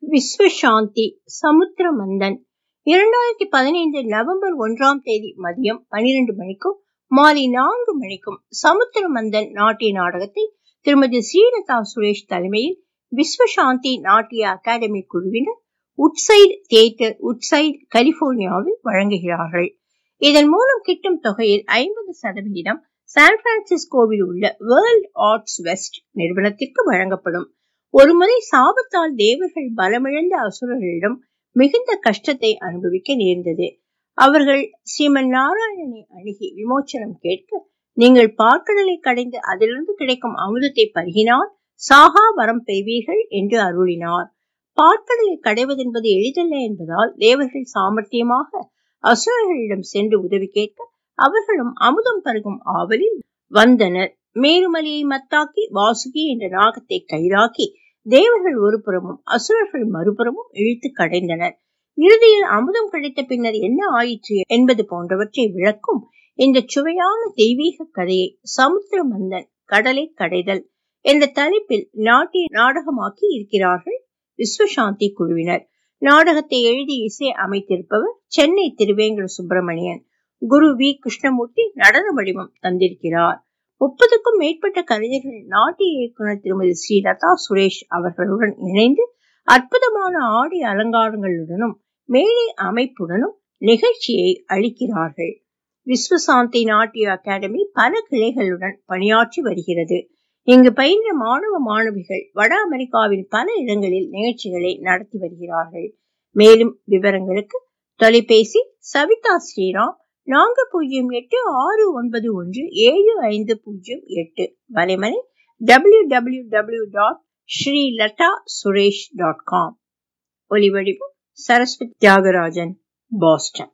விஸ்வசாந்தி சமுத்திரமந்தன் இரண்டாயிரத்தி பதினைந்து நவம்பர் ஒன்றாம் தேதி மதியம் பனிரெண்டு மணிக்கும் மாலை நான்கு மணிக்கும் சமுத்திரமந்தன் நாட்டிய நாடகத்தை திருமதி ஸ்ரீலதா சுரேஷ் தலைமையில் விஸ்வசாந்தி நாட்டிய அகாடமி குழுவினர் உட்சைடு தியேட்டர் உட்சைடு கலிபோர்னியாவில் வழங்குகிறார்கள் இதன் மூலம் கிட்டும் தொகையில் ஐம்பது சதவிகிதம் சான் பிரான்சிஸ்கோவில் உள்ள வேர்ல்ட் ஆர்ட்ஸ் வெஸ்ட் நிறுவனத்திற்கு வழங்கப்படும் ஒருமுறை சாபத்தால் தேவர்கள் பலமிழந்த அசுரர்களிடம் மிகுந்த கஷ்டத்தை அனுபவிக்க நேர்ந்தது அவர்கள் ஸ்ரீமன் நாராயணனை அணுகி விமோச்சனம் கேட்க நீங்கள் பார்க்கடலை கடைந்து அதிலிருந்து கிடைக்கும் அமுதத்தை பருகினால் சாகா வரம் பெறுவீர்கள் என்று அருளினார் பார்க்கடலை கடைவதென்பது எளிதல்ல என்பதால் தேவர்கள் சாமர்த்தியமாக அசுரர்களிடம் சென்று உதவி கேட்க அவர்களும் அமுதம் பருகும் ஆவலில் வந்தனர் மேருமலையை மத்தாக்கி வாசுகி என்ற நாகத்தை கயிறாக்கி தேவர்கள் ஒரு புறமும் அசுரர்கள் மறுபுறமும் இழுத்து கடைந்தனர் இறுதியில் அமுதம் கிடைத்த பின்னர் என்ன ஆயிற்று என்பது போன்றவற்றை விளக்கும் இந்த சுவையான தெய்வீக கதையை சமுத்திர மந்தன் கடலை கடைதல் என்ற தலைப்பில் நாட்டிய நாடகமாக்கி இருக்கிறார்கள் விஸ்வசாந்தி குழுவினர் நாடகத்தை எழுதி இசை அமைத்திருப்பவர் சென்னை திருவேங்கட சுப்பிரமணியன் குரு வி கிருஷ்ணமூர்த்தி நடன வடிவம் தந்திருக்கிறார் முப்பதுக்கும் மேற்பட்ட கலைஞர்கள் நாட்டிய இயக்குனர் திருமதி ஸ்ரீலதா சுரேஷ் அவர்களுடன் இணைந்து அற்புதமான ஆடி அலங்காரங்களுடனும் மேடை அமைப்புடனும் நிகழ்ச்சியை அளிக்கிறார்கள் விஸ்வசாந்தி நாட்டிய அகாடமி பல கிளைகளுடன் பணியாற்றி வருகிறது இங்கு பயின்ற மாணவ மாணவிகள் வட அமெரிக்காவின் பல இடங்களில் நிகழ்ச்சிகளை நடத்தி வருகிறார்கள் மேலும் விவரங்களுக்கு தொலைபேசி சவிதா ஸ்ரீராம் நான்கு பூஜ்ஜியம் எட்டு ஆறு ஒன்பது ஒன்று ஏழு ஐந்து பூஜ்ஜியம் எட்டு வலைமனை W W W dot Srilatha Suresh dot com ஒலிவடிவம் சரஸ்வதி தியாகராஜன் பாஸ்டன்